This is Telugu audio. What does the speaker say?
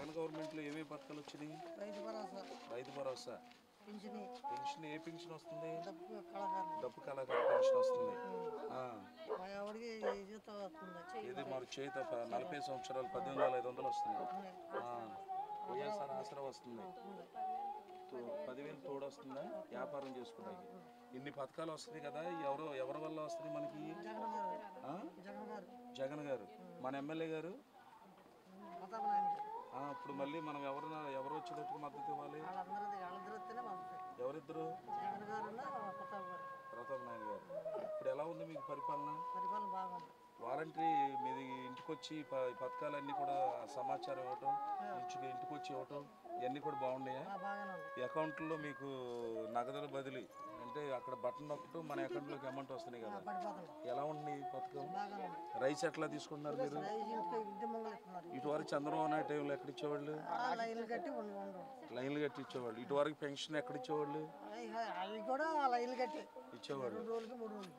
జగన్ గవర్నమెంట్లో ఏమేమి పథకాలు వచ్చినాయి రైతు భరోసా రైతు భరోసా పింఛని పెన్షన్ ఏ పెన్షన్ వస్తుంది డబ్బు కళాకారులు డబ్బు కళాకారు పెన్షన్ వస్తుంది ఆ, మా ఆవిడకి జీతం వస్తుంది ఇది మరి చేత ప- నలభై సంవత్సరాలు పద్దెనిమిది వేల ఐదు వందలు వస్తుంది ఆ, వైఎస్ఆర్ ఆసరా వస్తుంది తో- పదివేలు తోడు వస్తుందా వ్యాపారం చేసుకోవడానికి ఇన్ని పథకాలు వస్తున్నాయి కదా ఎవరు ఎవరి వల్ల వస్తున్నాయి మనకి జగన్ గారు ఆ? జగన్ గారు జగన్ గారు మన ఎమ్మెల్యే గారు ప్రతాప్ నాయుడు గారు ఆ, ఇప్పుడు మళ్ళీ మనం ఎవరు ఎవరు వచ్చేటట్టుగా మద్దతు ఇవ్వాలి వాళ్ళందరూ వాళ్ళిద్దరు వస్తేనే పంపుతాయి ఎవరిద్దరు జగన్ గారు ప్రతాప్ గారు ప్రతాప్ నాయుడు గారు ఇప్పుడు ఎలా ఉంది మీకు పరిపాలన పరిపాలన బాగుంది వాలంటరీ మీది ఇంటికి వచ్చి ప- పథకాలన్నీ కూడా సమాచారం ఇవ్వటం ఇంటికి ఇంటికి వచ్చి ఇవ్వటం ఇవన్నీ కూడా బాగున్నాయా ఆ, బాగానే ఉంది ఈ అకౌంట్లో మీకు నగదుల బదిలీ అంటే అక్కడ బటన్ నొక్కటం మన అకౌంట్లోకి అమౌంట్ వస్తున్నాయి కదా పడిపోతుంది ఎలా ఉంది ఈ పథకం బాగానే ఉంది రైస్ ఎట్లా తీసుకుంటున్నారు మీరు రైతు ఇంటికి ఇంటి ముంగలు ఇస్తున్నారు ఇటువరకు చంద్రబాబు నాయుడు టైంలో ఎక్కడ ఇచ్చేవాళ్ళు ఆ లైన్లు కట్టి ఉండి ఉండు లైన్లు కట్టి ఇచ్చేవాళ్ళు ఇటువరకు పెన్షన్ ఎక్కడ ఇచ్చేవాళ్ళు అవి అవి కూడా ఆ లైన్లు కట్టి ఇచ్చేవాళ్ళు రెండు రోజులకి మూడు రోజులకి